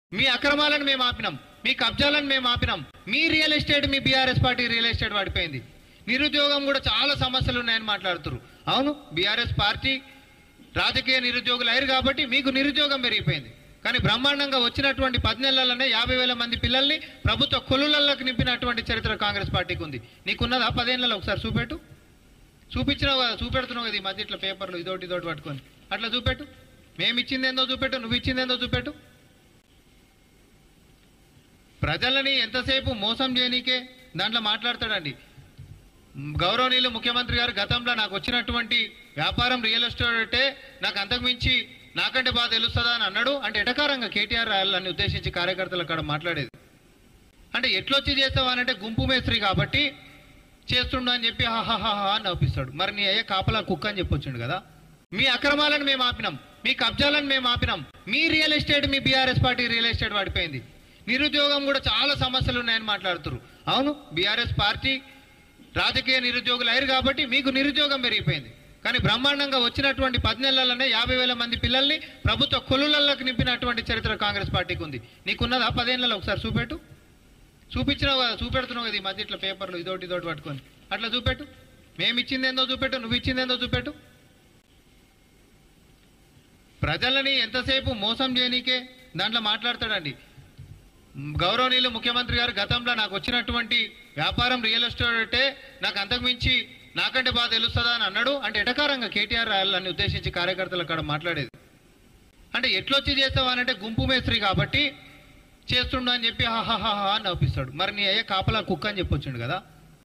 మీ అక్రమాలను మేము ఆపినాం మీ కబ్జాలను మేము ఆపినాం మీ రియల్ ఎస్టేట్ మీ బీఆర్ఎస్ పార్టీ రియల్ ఎస్టేట్ పడిపోయింది నిరుద్యోగం కూడా చాలా సమస్యలు ఉన్నాయని మాట్లాడుతున్నారు అవును బీఆర్ఎస్ పార్టీ రాజకీయ నిరుద్యోగులు అయ్యారు కాబట్టి మీకు నిరుద్యోగం పెరిగిపోయింది కానీ బ్రహ్మాండంగా వచ్చినటువంటి పది నెలలనే యాభై వేల మంది పిల్లల్ని ప్రభుత్వ కొలులలోకి నింపినటువంటి చరిత్ర కాంగ్రెస్ పార్టీకి ఉంది నీకున్నదా పదేళ్ళలో ఒకసారి చూపెట్టు చూపించినావు కదా చూపెడుతున్నావు కదా ఈ మధ్య ఇట్లా పేపర్లు ఇదోటి ఇదోటి పట్టుకొని అట్లా చూపెట్టు మేము ఇచ్చింది ఏందో చూపెట్టు నువ్వు ఇచ్చింది ఏందో చూపెట్టు ప్రజలని ఎంతసేపు మోసం చేయనీకే దాంట్లో మాట్లాడతాడండి మ్, గౌరవనీయులు ముఖ్యమంత్రి గారు గతంలో నాకు వచ్చినటువంటి వ్యాపారం రియల్ ఎస్టేటే నాకు అంతకు మించి నాకంటే బాగా తెలుస్తుందా అని అన్నాడు అంటే ఎటకారంగా కేటీఆర్ అని ఉద్దేశించి కార్యకర్తలు అక్కడ మాట్లాడేది అంటే ఎట్లొచ్చి చేస్తావా అని అంటే గుంపు మేస్త్రి కాబట్టి చేస్తుండు అని చెప్పి హాహాహా అని నవ్విస్తాడు మరి నీ అయ్యే కాపలా కుక్క అని చెప్పొచ్చుండు కదా మీ అక్రమాలను మేము ఆపినాం మీ కబ్జాలను మేము ఆపినాం మీ రియల్ ఎస్టేట్ మీ బీఆర్ఎస్ పార్టీ రియల్ ఎస్టేట్ పడిపోయింది నిరుద్యోగం కూడా చాలా సమస్యలు ఉన్నాయని మాట్లాడుతున్నారు అవును బీఆర్ఎస్ పార్టీ రాజకీయ నిరుద్యోగులు అయ్యారు కాబట్టి మీకు నిరుద్యోగం పెరిగిపోయింది కానీ బ్రహ్మాండంగా వచ్చినటువంటి పది నెలలనే యాభై వేల మంది పిల్లల్ని ప్రభుత్వ కొలులలోకి నింపినటువంటి చరిత్ర కాంగ్రెస్ పార్టీకి ఉంది నీకున్నదా పదేళ్ళలో ఒకసారి చూపెట్టు చూపించినావు కదా చూపెడుతున్నావు కదా ఈ మధ్య ఇట్లా పేపర్లు ఇదోటి ఇదోటి పట్టుకొని అట్లా చూపెట్టు మేము ఇచ్చింది ఏందో చూపెట్టు నువ్వు ఇచ్చింది ఏందో చూపెట్టు ప్రజలని ఎంతసేపు మోసం చేయనీకే దాంట్లో మాట్లాడతాడండి మ్, గౌరవనీయులు ముఖ్యమంత్రి గారు గతంలో నాకు వచ్చినటువంటి వ్యాపారం రియల్ ఎస్టేటే నాకు అంతకు మించి నాకంటే బాగా తెలుస్తుందా అని అన్నాడు అంటే ఎటకారంగా కేటీఆర్ అని ఉద్దేశించి కార్యకర్తలు అక్కడ మాట్లాడేది అంటే ఎట్లొచ్చి చేస్తావా అని అంటే గుంపు మేస్త్రి కాబట్టి చేస్తుండు అని చెప్పి హాహాహా అని నవ్విస్తాడు మరి నీ అయ్యే కాపలా కుక్క అని చెప్పొచ్చుండు కదా